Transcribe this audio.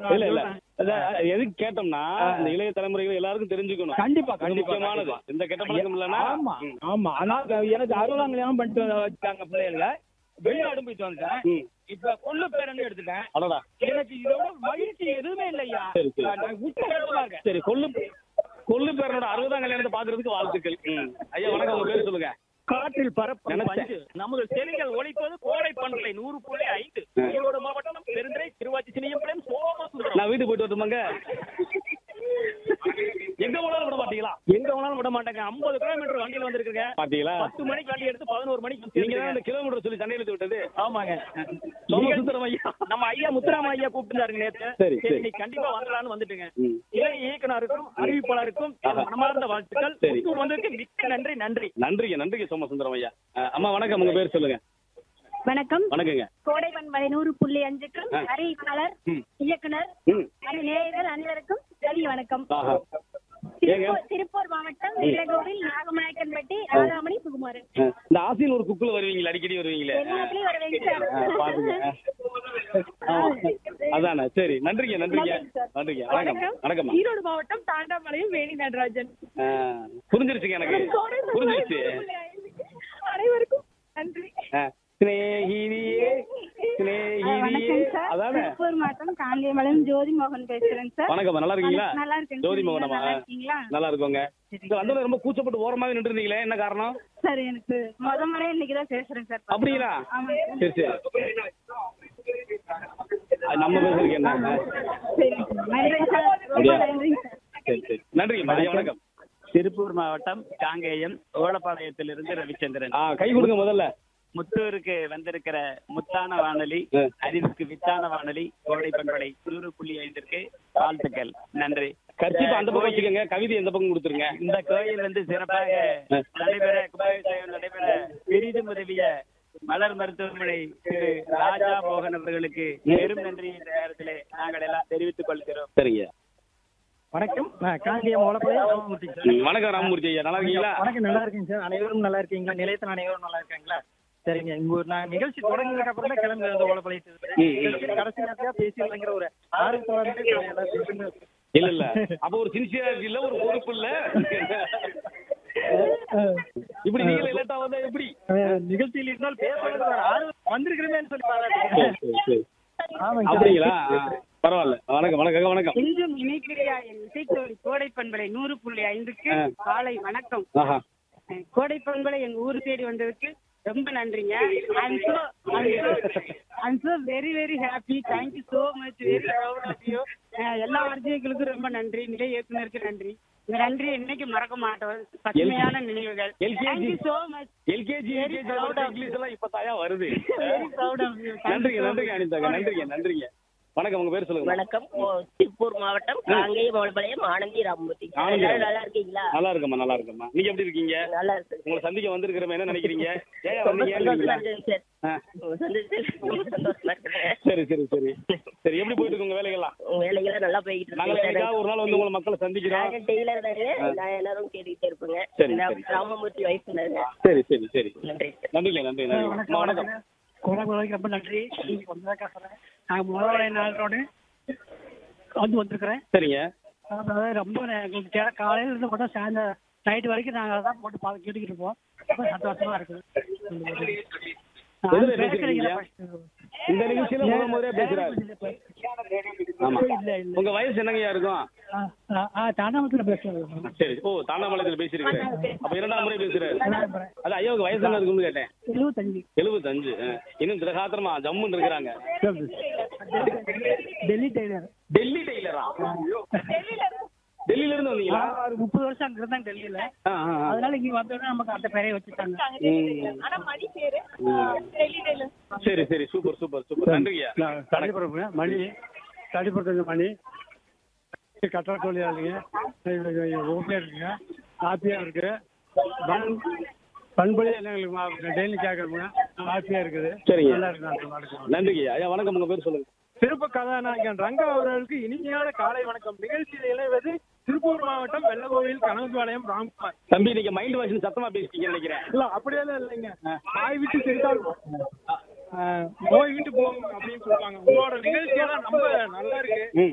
இல்ல இல்ல அதான் எதுக்கு கேட்டோம்னா இந்த இளைய தலைமுறைகள் எல்லாருக்கும் தெரிஞ்சுக்கணும் கண்டிப்பா இது கண்டிப்பா முக்கியமானது கண்டிப்பா. இந்த கெட்ட பழக்கம் இல்லைன்னா ஆமா ம். ஆமா ஆனா எனக்கு அறுபதாம் கல்யாணம் பண்ணிட்டு வச்சாங்க பிள்ளைகள வெளிநாடு போயிட்டு வந்துட்டேன் ம். இப்ப கொள்ளு பேரன்னு எடுத்துட்டேன் அடடா எனக்கு இதோட மகிழ்ச்சி எதுவுமே இல்லையா சரி, சரி. நான் உற்சாகமா இருக்கேன் சரி கொள்ளு கொள்ளு பேரனோட அறுபதாம் கல்யாணத்தை பாக்குறதுக்கு வாழ்த்துக்கள் ம். ஐயா வணக்கம் உங்க பேர் சொல்லுங்க காற்றில் பரப்பும் நினைச்சேன். பஞ்சு நமது செடிகள் ஒழிப்பது கோடை பண்பலை நூறு புள்ளி ஐந்து ஆ. ஈரோடு மாவட்டம் பெருந்துறை திருவாச்சி சினியம்பாளையம் சோமசுந்தரம் நான் வீட்டுக்கு போயிட்டு வரட்டுமாங்க எங்க போனாலும் விட மாட்டீங்களா எங்க வேணாலும் விட மாட்டாங்க ஐம்பது கிலோமீட்டர் வண்டியில வந்திருக்குங்க பாத்தீங்களா பத்து மணிக்கு வண்டி எடுத்து பதினோரு மணிக்கு வந்து நீங்க தான் சேர்ந்துருங்க. இந்த கிலோமீட்டர் சொல்லி சண்டையில விட்டது ஆமாங்க சோமசுந்தரம் ஐயா நம்ம ஐயா முத்துராம ஐயா கூப்பிட்டுருந்தாருங்க நேத்து சரி, சரி. நீ கண்டிப்பா வந்துடலாம்னு வந்துட்டுங்க ம். இளை இயக்குனருக்கும் அறிவிப்பாளருக்கும் என் ஆஹா. மனமார்ந்த வாழ்த்துக்கள் சரி. புத்தூர் வந்ததுக்கு மிக்க நன்றி நன்றி நன்றிங்க நன்றிங்க சோமசுந்தரம் ஐயா அஹ், அம்மா வணக்கம் உங்க பேர் சொல்லுங்க வணக்கம் வணக்கங்க கோடை பண்பலை நூறு புள்ளி அஞ்சுக்கும் ஆ. அறிவிப்பாளர் ம். இயக்குனர் ம். அணி நேயர்கள் அனைவருக்கும் பெரிய வணக்கம் ஆஹா ஏங்க திருப்பூர் திருப்பூர் மாவட்டம் நீலகோவில் நாகமநாயக்கன்பட்டி ராதாமணி சுகுமார் அஹ், இந்த ஆசியில் ஒரு குக்குல வருவீங்களா அடிக்கடி வருவீங்களே எல்லாத்துலயும் வருவேங்க சார் அஹ், பாத்துங்க அஹ். அதானே சரி நன்றிங்க நன்றிங்க நன்றிங்க சார். நன்றிங்க வணக்கம் வணக்கம்மா ஈரோடு மாவட்டம் தாண்டாமலையும் வேணி நடராஜன் அஹ், புரிஞ்சிருச்சுங்க எனக்கு கோடை பண்பலை புரிஞ்சிருச்சு நூறு புள்ளி ஐந்துக்கு அனைவருக்கும் நன்றி அஹ், சிநேகிதியே சிநேகிதியே வணக்கம் சார் அதானே திருப்பூர் மாவட்டம் காங்கேயமலையும் ஜோதி மோகன் பேசுறேங்க சார் வணக்கம் நல்லா இருக்கீங்களா நல்லா இருக்கேன் ஜோதி சார். நீங்க மோகனமா நல்லா இருக்கீங்களா நல்லா இருக்கோங்க இந்த வந்ததுல ரொம்ப கூச்சப்பட்டு ஓரமாவே நின்று இருந்தீங்களே என்ன காரணம் சார் எனக்கு முத முறை இன்னைக்கு தான் பேசுறேன் சார் அப்படிங்களா ஆமா சரி சரி அது நம்ம பேசுறதுக்கு என்ன சரி நன்றி சார் ரொம்ப அப்படியா? நன்றி சார் சரி சரி நன்றிங்க ஐயா வணக்கம் திருப்பூர் மாவட்டம் காங்கேயம் ஓலப்பாளையத்திலிருந்து ரவிச்சந்திரன் ஆ கை கொடுங்க முதல்ல முத்தூருக்கு வந்திருக்கிற முத்தான வானொலி ஆ. அறிவுக்கு வித்தான வானொலி கோடை பண்படை நூறு புள்ளி ஐந்திற்கு வாழ்த்துக்கள் நன்றி கர்ச்சிப்பு அந்த பக்கம் வச்சுக்கோங்க கவிதை எந்த பக்கம் கொடுத்துருங்க இந்த கோயில் வந்து சிறப்பாக ஆ. நடைபெற கும்பாபிஷேகம் நடைபெற பெரிதும் உதவிய மலர் மருத்துவமனை திரு ராஜா மோகன் அவர்களுக்கு பெரும் நன்றி இந்த நேரத்திலே நாங்கள் எல்லாம் தெரிவித்துக் கொள்கிறோம் சரிங்க வணக்கம் நான் காங்கேயம் ஓலப்பாளையம் ராமமூர்த்தி சார் ம், வணக்கம் ராமமூர்த்தி ஐயா நல்லா இருக்கீங்களா வணக்கம் நல்லா இருக்கீங்க சார் அனைவரும் நல்லா இருக்கீங்களா நிலையத்தில் அனைவரும் நல்லா இருக்காங்களா சரிங்க இங்க ஒரு நான் நிகழ்ச்சி தொடங்கினதுக்கு அப்புறம் தான் கிளம்பி வந்த ஓலப்பாளையத்துக்கு ம், ம். நிகழ்ச்சி கடைசி நேரத்தையா பேசிடலாங்கிற ஒரு ஆர்வத்தோட இல்ல இல்ல அப்ப ஒரு சின்சியாரிட்டி இல்ல ஒரு பொறுப்பு இல்ல இப்படி நீங்க லேட்டா வந்தா எப்படி நிகழ்ச்சியில் இருந்தால் பேசுறது ஒரு ஆர்வம் வந்திருக்கிறேன்னு சொல்லி சரி, சரி, சரி. ஆமாங்க சார். அப்படிங்களா ஆ, பரவாயில்ல வணக்கம் வணக்கம் வணக்கம் இன்றும் இணைக்கிறியா என் இசைத்தோழி கோடை பண்பலை நூறு புள்ளி ஐந்துக்கு ஆ. காலை வணக்கம் ஆஹா அஹ் கோடை பண்பலை எங்க ஊர் தேடி வந்ததுக்கு ரொம்ப நன்றிங்க I'm so I'm so very very happy thank you so much very proud of you எல்லா வர்ஜிகளுக்கும் ரொம்ப நன்றி நிலை இயக்குனருக்கு நன்றி இந்த நன்றி என்னைக்கு மறக்க மாட்டோம் பசுமையான நினைவுகள் LKG. Thank you so much LKG Very proud of English எல்லாம் இப்ப தாயா வருது வெரி ப்ரவுட் ஆஃப் யூ நன்றிங்க நன்றிங்க அனிதாங்க நன்றிங்க நன்றிங்க வணக்கம் உங்க பேர் சொல்லுங்க வணக்கம் ஓ, திருப்பூர் மாவட்டம் காங்கேய மாவட்டப்பாளையம் ஆனந்தி ராமமூர்த்தி ஆனந்தி. எல்லாரும் நல்லா இருக்கீங்களா நல்லா இருக்கம்மா நல்லா இருக்கம்மா நீங்க எப்படி இருக்கீங்க நல்லா இருக்கு உங்களை சந்திக்க வந்திருக்கிறோம் என்ன நினைக்கிறீங்க ஏன் ரொம்ப வந்தீங்க சந்தோஷமா கேக்குறீங்களா? இருக்குங்க சார் ஆ. உங்க சந்திச்சது ரொம்ப சந்தோஷமா இருக்குங்க சரி சரி சரி சரி எப்படி போயிட்டு இருக்கு உங்க வேலைகள்லாம் உங்க வேலைகள்லாம் நல்லா போய்கிட்டு நாங்க இருக்கு என்னைக்காவது ஒரு நாள் வந்து உங்களை மக்களை சந்திக்கிறோம் நாங்க டெய்லர் தாங்க நான் எல்லாரும் கேட்டுக்கிட்டே இருப்பேங்க சரி, நான் சரி. ராமமூர்த்தி வைஃப் தாங்க சரி சரி சரி நன்றி நன்றிங்க நன்றி நன்றி அம்மா, வணக்கம் கோலாகுலாவுக்கு ரொம்ப நன்றி நீங்க வந்ததாக சொல்றேன் நான் முதலாளி நாளோடு வந்து வந்திருக்கிறேன் சரிங்க அதாவது ரொம்ப நே- எங்களுக்கு தே- காலையில இருந்து கூட சாயந்தரம் நைட் வரைக்கும் நாங்கள் அதான் போட்டு பார்த்து கேட்டுக்கிட்டு இருப்போம் ரொம்ப சந்தோஷமா இருக்குது எதுல பேசுறீங்க இந்த நிகழ்ச்சியில முத முதல்ல பேசுறாரு ஆமா இல்ல இல்ல உங்க வயசு என்னங்கய்யா இருக்கும் தாண்டாமத்தில் பேசுறது சரி ஓ தாண்டாமலத்தில் பேசிருக்கிறேன் அப்ப இரண்டாம் முறை பேசுறாரு அது ஐயாவுக்கு வயசு என்ன இருக்குன்னு கேட்டேன் எழுபத்தஞ்சு எழுபத்தஞ்சு ஆ. இன்னும் திரகாத்திரமா ஜம்முன்னு இருக்கிறாங்க டெல்லி டெய்லர் டெல்லி டெய்லரா டெல்லியில இருந்து வந்தீங்களா ஒரு முப்பது வருஷம் அங்க இருந்தாங்க டெல்லியில ஆ, ஆ, ஆ. அதனால இங்க வந்தோடனே நமக்கு அந்த பெயரை வச்சுட்டாங்க ம். சரி சரி சூப்பர் சூப்பர் சூப்பர் நன்றியா தடிப்புறப்புங்க மணி தடிப்புறத்துங்க மணி கட்டட தொழிலாளிங்க ஓகே இருக்குங்க ஹாப்பியாக இருக்கு பண் பண்படி எல்லாம் எங்களுக்கு டெய்லி கேட்குறோமுங்க ஹாப்பியாக இருக்குது சரிங்க. நல்லா இருக்கு அந்த வணக்கம் நன்றிங்க ஐயா வணக்கம் உங்க பேர் சொல்லுங்க சிறப்பு கதாநாயகன் ரங்கா அவர்களுக்கு இனிமையான காலை வணக்கம் நிகழ்ச்சியில் இணைவது திருப்பூர் மாவட்டம் வெள்ளகோவில் கனகபாளையம் ராம்குமார் தம்பி நீங்க மைண்ட் வாய்ஸ் சத்தமா பேசிட்டீங்கன்னு நினைக்கிறேன் இல்ல அப்படியெல்லாம் இல்லைங்க நாய் விட்டு சிரித்தால் ஆஹ், நோய் விட்டு போகும் அப்படின்னு சொல்லுவாங்க உங்களோட நிகழ்ச்சியெல்லாம் ரொம்ப நல்லா இருக்கு ம்